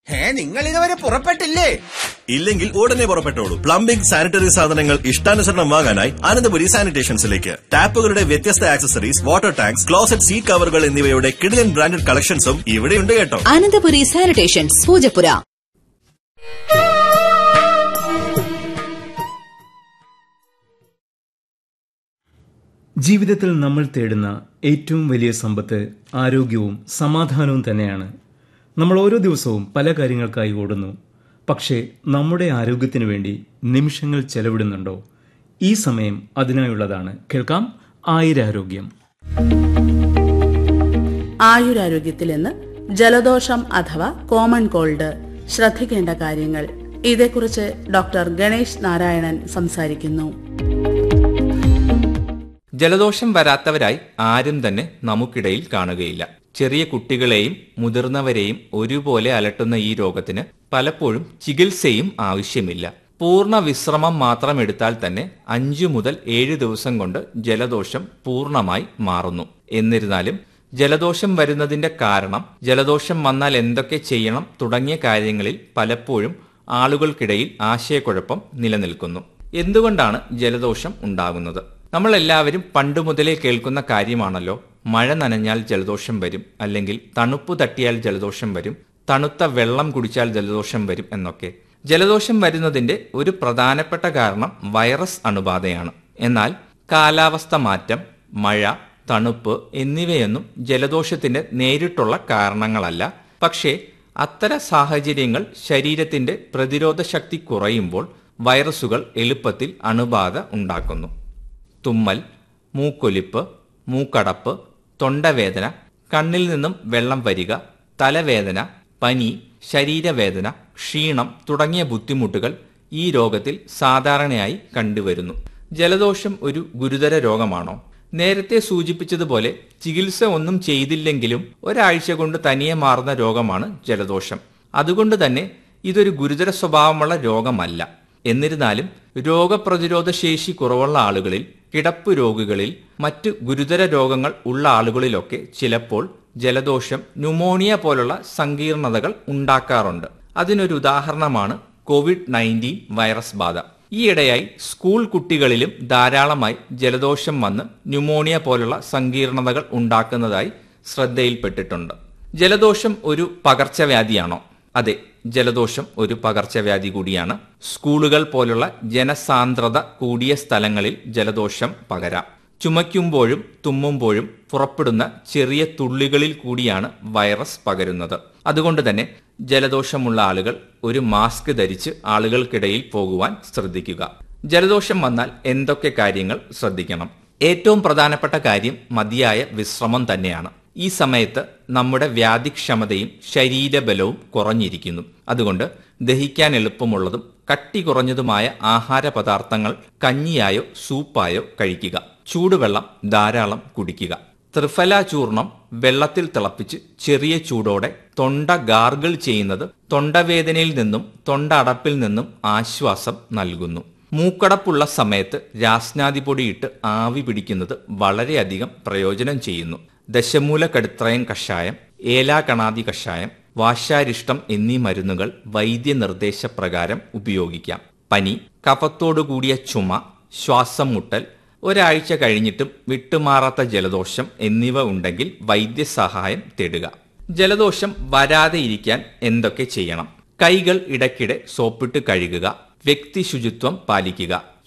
ഏ നിങ്ങൾ ഇതുവരെ പുറപ്പെട്ടില്ലേ ഇല്ലെങ്കിൽ ഉടനെ പുറപ്പെട്ടോളൂ പ്ലംബിംഗ് സാനിറ്ററി സാധനങ്ങൾ ഇഷ്ടാനുസരണം വാങ്ങാനായി അനന്തപുരി സാനിറ്റേഷൻസിലേക്ക് ടാപ്പുകളുടെ വ്യത്യസ്ത accessories water tanks closet seat കവറുകൾ എന്നിവയുടെ കിടിലൻ ബ്രാൻഡഡ് കളക്ഷൻസും ഇവിടെയുണ്ട് കേട്ടോ അനന്തപുരി സാനിറ്റേഷൻസ് പൂജപ്പുര ജീവിതത്തിൽ നമ്മൾ തേടുന്ന ഏറ്റവും വലിയ സമ്പത്ത് ആരോഗ്യവും സമാധാനവും തന്നെയാണ് നമ്മൾ ഓരോ ദിവസവും പല കാര്യങ്ങൾക്കായി ഓടുന്നു പക്ഷേ നമ്മുടെ ആരോഗ്യത്തിനു വേണ്ടി നിമിഷങ്ങൾ ചെലവിടുന്നുണ്ടോ ഈ സമയം അതിനായുള്ളതാണ് കേൾക്കാം ആയിരാരോഗ്യം ആയുരാരോഗ്യത്തിൽ ഇന്ന് ജലദോഷം അഥവാ കോമൺ കോൾഡ് ശ്രദ്ധിക്കേണ്ട കാര്യങ്ങൾ ഇതേക്കുറിച്ച് ഡോക്ടർ ഗണേഷ് നാരായണൻ സംസാരിക്കുന്നു ജലദോഷം വരാത്തവരായി ആരും തന്നെ നമുക്കിടയിൽ കാണുകയില്ല ചെറിയ കുട്ടികളെയും മുതിർന്നവരെയും ഒരുപോലെ അലട്ടുന്ന ഈ രോഗത്തിന് പലപ്പോഴും ചികിത്സയും ആവശ്യമില്ല പൂർണ്ണ വിശ്രമം മാത്രം എടുത്താൽ തന്നെ അഞ്ചു മുതൽ ഏഴ് ദിവസം കൊണ്ട് ജലദോഷം പൂർണ്ണമായി മാറുന്നു എന്നിരുന്നാലും ജലദോഷം വരുന്നതിന്റെ കാരണം ജലദോഷം വന്നാൽ എന്തൊക്കെ ചെയ്യണം തുടങ്ങിയ കാര്യങ്ങളിൽ പലപ്പോഴും ആളുകൾക്കിടയിൽ ആശയക്കുഴപ്പം നിലനിൽക്കുന്നു എന്തുകൊണ്ടാണ് ജലദോഷം ഉണ്ടാകുന്നത് നമ്മൾ എല്ലാവരും പണ്ട് മുതലേ കേൾക്കുന്ന കാര്യമാണല്ലോ മഴ നനഞ്ഞാൽ ജലദോഷം വരും അല്ലെങ്കിൽ തണുപ്പ് തട്ടിയാൽ ജലദോഷം വരും തണുത്ത വെള്ളം കുടിച്ചാൽ ജലദോഷം വരും എന്നൊക്കെ ജലദോഷം വരുന്നതിന്റെ ഒരു പ്രധാനപ്പെട്ട കാരണം വൈറസ് അണുബാധയാണ് എന്നാൽ കാലാവസ്ഥ മാറ്റം മഴ തണുപ്പ് എന്നിവയൊന്നും ജലദോഷത്തിന്റെ നേരിട്ടുള്ള കാരണങ്ങളല്ല പക്ഷേ അത്തരം സാഹചര്യങ്ങൾ ശരീരത്തിന്റെ പ്രതിരോധ ശക്തി കുറയുമ്പോൾ വൈറസുകൾ എളുപ്പത്തിൽ അണുബാധ ഉണ്ടാക്കുന്നു തുമ്മൽ മൂക്കൊലിപ്പ് മൂക്കടപ്പ് തൊണ്ടവേദന കണ്ണിൽ നിന്നും വെള്ളം വരിക തലവേദന പനി ശരീരവേദന ക്ഷീണം തുടങ്ങിയ ബുദ്ധിമുട്ടുകൾ ഈ രോഗത്തിൽ സാധാരണയായി കണ്ടുവരുന്നു ജലദോഷം ഒരു ഗുരുതര രോഗമാണോ നേരത്തെ സൂചിപ്പിച്ചതുപോലെ ചികിത്സ ഒന്നും ചെയ്തില്ലെങ്കിലും ഒരാഴ്ച കൊണ്ട് തനിയെ മാറുന്ന രോഗമാണ് ജലദോഷം അതുകൊണ്ട് തന്നെ ഇതൊരു ഗുരുതര സ്വഭാവമുള്ള രോഗമല്ല എന്നിരുന്നാലും രോഗപ്രതിരോധ ശേഷി കുറവുള്ള ആളുകളിൽ കിടപ്പ് രോഗികളിൽ മറ്റു ഗുരുതര രോഗങ്ങൾ ഉള്ള ആളുകളിലൊക്കെ ചിലപ്പോൾ ജലദോഷം ന്യൂമോണിയ പോലുള്ള സങ്കീർണതകൾ ഉണ്ടാക്കാറുണ്ട് അതിനൊരു ഉദാഹരണമാണ് കോവിഡ് നയൻറ്റീൻ വൈറസ് ബാധ ഈയിടെയായി സ്കൂൾ കുട്ടികളിലും ധാരാളമായി ജലദോഷം വന്ന് ന്യൂമോണിയ പോലുള്ള സങ്കീർണതകൾ ഉണ്ടാക്കുന്നതായി ശ്രദ്ധയിൽപ്പെട്ടിട്ടുണ്ട് ജലദോഷം ഒരു പകർച്ചവ്യാധിയാണോ അതെ ജലദോഷം ഒരു പകർച്ചവ്യാധി കൂടിയാണ് സ്കൂളുകൾ പോലുള്ള ജനസാന്ദ്രത കൂടിയ സ്ഥലങ്ങളിൽ ജലദോഷം പകരാം ചുമയ്ക്കുമ്പോഴും തുമ്മുമ്പോഴും പുറപ്പെടുന്ന ചെറിയ തുള്ളികളിൽ കൂടിയാണ് വൈറസ് പകരുന്നത് അതുകൊണ്ട് തന്നെ ജലദോഷമുള്ള ആളുകൾ ഒരു മാസ്ക് ധരിച്ച് ആളുകൾക്കിടയിൽ പോകുവാൻ ശ്രദ്ധിക്കുക ജലദോഷം വന്നാൽ എന്തൊക്കെ കാര്യങ്ങൾ ശ്രദ്ധിക്കണം ഏറ്റവും പ്രധാനപ്പെട്ട കാര്യം മതിയായ വിശ്രമം തന്നെയാണ് ഈ സമയത്ത് നമ്മുടെ വ്യാധിക്ഷമതയും ശരീരബലവും കുറഞ്ഞിരിക്കുന്നു അതുകൊണ്ട് ദഹിക്കാൻ എളുപ്പമുള്ളതും കട്ടി കുറഞ്ഞതുമായ ആഹാര പദാർത്ഥങ്ങൾ കഞ്ഞിയായോ സൂപ്പായോ കഴിക്കുക ചൂടുവെള്ളം ധാരാളം കുടിക്കുക ത്രിഫല ചൂർണം വെള്ളത്തിൽ തിളപ്പിച്ച് ചെറിയ ചൂടോടെ തൊണ്ട ഗാർഗിൾ ചെയ്യുന്നത് തൊണ്ടവേദനയിൽ നിന്നും തൊണ്ട അടപ്പിൽ നിന്നും ആശ്വാസം നൽകുന്നു മൂക്കടപ്പുള്ള സമയത്ത് രാസ്നാദിപൊടിയിട്ട് ആവി പിടിക്കുന്നത് വളരെയധികം പ്രയോജനം ചെയ്യുന്നു ദശമൂല കടുത്രയം കഷായം ഏലാകണാദി കഷായം വാശാരിഷ്ടം എന്നീ മരുന്നുകൾ വൈദ്യനിർദ്ദേശപ്രകാരം ഉപയോഗിക്കാം പനി കഫത്തോടുകൂടിയ ചുമ ശ്വാസം മുട്ടൽ ഒരാഴ്ച കഴിഞ്ഞിട്ടും വിട്ടുമാറാത്ത ജലദോഷം എന്നിവ ഉണ്ടെങ്കിൽ വൈദ്യസഹായം തേടുക ജലദോഷം വരാതെ ഇരിക്കാൻ എന്തൊക്കെ ചെയ്യണം കൈകൾ ഇടയ്ക്കിടെ സോപ്പിട്ട് കഴുകുക വ്യക്തി ശുചിത്വം പാലിക്കുക